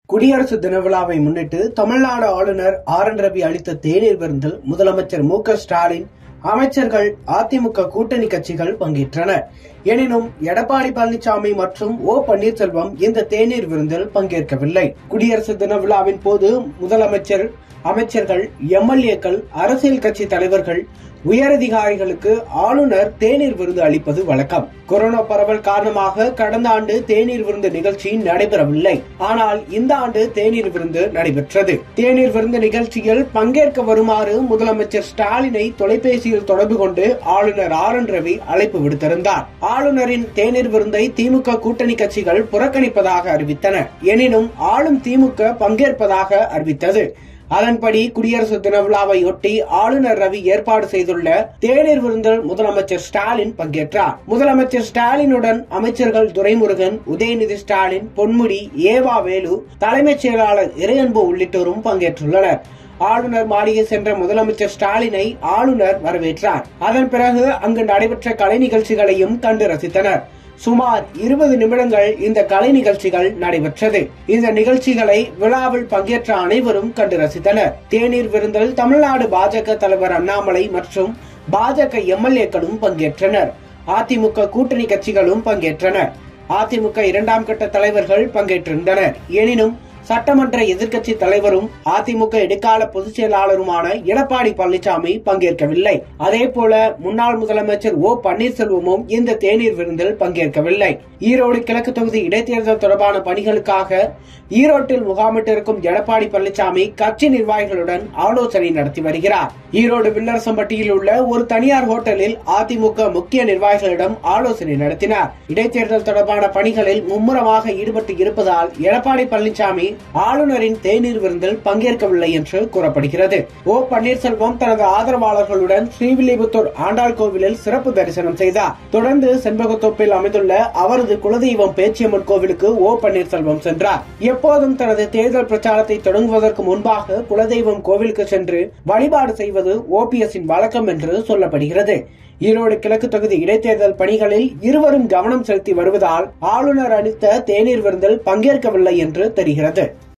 குடியரசு தின விழாவை முன்னிட்டு தமிழ்நாடு ஆளுநர் ஆர் என் ரவி அளித்த தேநீர் விருந்தில் முதலமைச்சர் மு க ஸ்டாலின் அமைச்சர்கள் அதிமுக கூட்டணி கட்சிகள் பங்கேற்றனர் எனினும் எடப்பாடி பழனிசாமி மற்றும் ஓ பன்னீர்செல்வம் இந்த தேநீர் விருந்தில் பங்கேற்கவில்லை குடியரசு தின விழாவின் போது முதலமைச்சர் அமைச்சர்கள் எம்எல்ஏக்கள் அரசியல் கட்சி தலைவர்கள் உயரதிகாரிகளுக்கு ஆளுநர் தேநீர் விருது அளிப்பது வழக்கம் கொரோனா பரவல் காரணமாக கடந்த ஆண்டு தேநீர் விருந்து நிகழ்ச்சி நடைபெறவில்லை ஆனால் இந்த ஆண்டு தேநீர் விருந்து நடைபெற்றது தேநீர் விருந்து நிகழ்ச்சியில் பங்கேற்க வருமாறு முதலமைச்சர் ஸ்டாலினை தொலைபேசியில் தொடர்பு கொண்டு ஆளுநர் ஆர் என் ரவி அழைப்பு விடுத்திருந்தார் ஆளுநரின் தேநீர் விருந்தை திமுக கூட்டணி கட்சிகள் புறக்கணிப்பதாக அறிவித்தன எனினும் ஆளும் திமுக பங்கேற்பதாக அறிவித்தது அதன்படி குடியரசு தின விழாவையொட்டி ஆளுநர் ரவி ஏற்பாடு செய்துள்ள தேநீர் விருந்தில் முதலமைச்சர் ஸ்டாலின் பங்கேற்றார் முதலமைச்சர் ஸ்டாலினுடன் அமைச்சர்கள் துரைமுருகன் உதயநிதி ஸ்டாலின் பொன்முடி ஏவா வேலு தலைமைச் செயலாளர் இறையன்பு உள்ளிட்டோரும் பங்கேற்றுள்ளனர் ஆளுநர் மாளிகை சென்ற முதலமைச்சர் ஸ்டாலினை ஆளுநர் வரவேற்றார் அதன் பிறகு அங்கு நடைபெற்ற கலை நிகழ்ச்சிகளையும் கண்டு ரசித்தனர் சுமார் இருபது நிமிடங்கள் இந்த கலை நிகழ்ச்சிகள் நடைபெற்றது இந்த நிகழ்ச்சிகளை விழாவில் பங்கேற்ற அனைவரும் கண்டு ரசித்தனர் தேநீர் விருந்தில் தமிழ்நாடு பாஜக தலைவர் அண்ணாமலை மற்றும் பாஜக எம்எல்ஏக்களும் பங்கேற்றனர் அதிமுக கூட்டணி கட்சிகளும் பங்கேற்றனர் அதிமுக இரண்டாம் கட்ட தலைவர்கள் பங்கேற்றிருந்தனர் எனினும் சட்டமன்ற எதிர்க்கட்சி தலைவரும் அதிமுக இடைக்கால பொதுச் செயலாளருமான எடப்பாடி பழனிசாமி பங்கேற்கவில்லை அதே போல முன்னாள் முதலமைச்சர் ஓ பன்னீர்செல்வமும் இந்த தேநீர் விருந்தில் பங்கேற்கவில்லை ஈரோடு கிழக்கு தொகுதி இடைத்தேர்தல் தொடர்பான பணிகளுக்காக ஈரோட்டில் முகாமிட்டிருக்கும் எடப்பாடி பழனிசாமி கட்சி நிர்வாகிகளுடன் ஆலோசனை நடத்தி வருகிறார் ஈரோடு வில்லரசம்பட்டியில் உள்ள ஒரு தனியார் ஹோட்டலில் அதிமுக முக்கிய நிர்வாகிகளிடம் ஆலோசனை நடத்தினார் இடைத்தேர்தல் தொடர்பான பணிகளில் மும்முரமாக ஈடுபட்டு இருப்பதால் எடப்பாடி பழனிசாமி ஆளுநரின் தேநீர் விருந்தில் பங்கேற்கவில்லை என்று கூறப்படுகிறது ஓ பன்னீர்செல்வம் தனது ஆதரவாளர்களுடன் ஸ்ரீவில்லிபுத்தூர் ஆண்டாள் கோவிலில் சிறப்பு தரிசனம் செய்தார் தொடர்ந்து செண்பகத்தோப்பில் அமைந்துள்ள அவரது குலதெய்வம் பேச்சியம்மன் கோவிலுக்கு ஓ பன்னீர்செல்வம் சென்றார் எப்போதும் தனது தேர்தல் பிரச்சாரத்தை தொடங்குவதற்கு முன்பாக குலதெய்வம் கோவிலுக்கு சென்று வழிபாடு செய்வது ஓபிஎஸ்ஸின் வழக்கம் என்று சொல்லப்படுகிறது ஈரோடு கிழக்கு தொகுதி இடைத்தேர்தல் பணிகளில் இருவரும் கவனம் செலுத்தி வருவதால் ஆளுநர் அளித்த தேநீர் விருந்தில் பங்கேற்கவில்லை என்று தெரிகிறது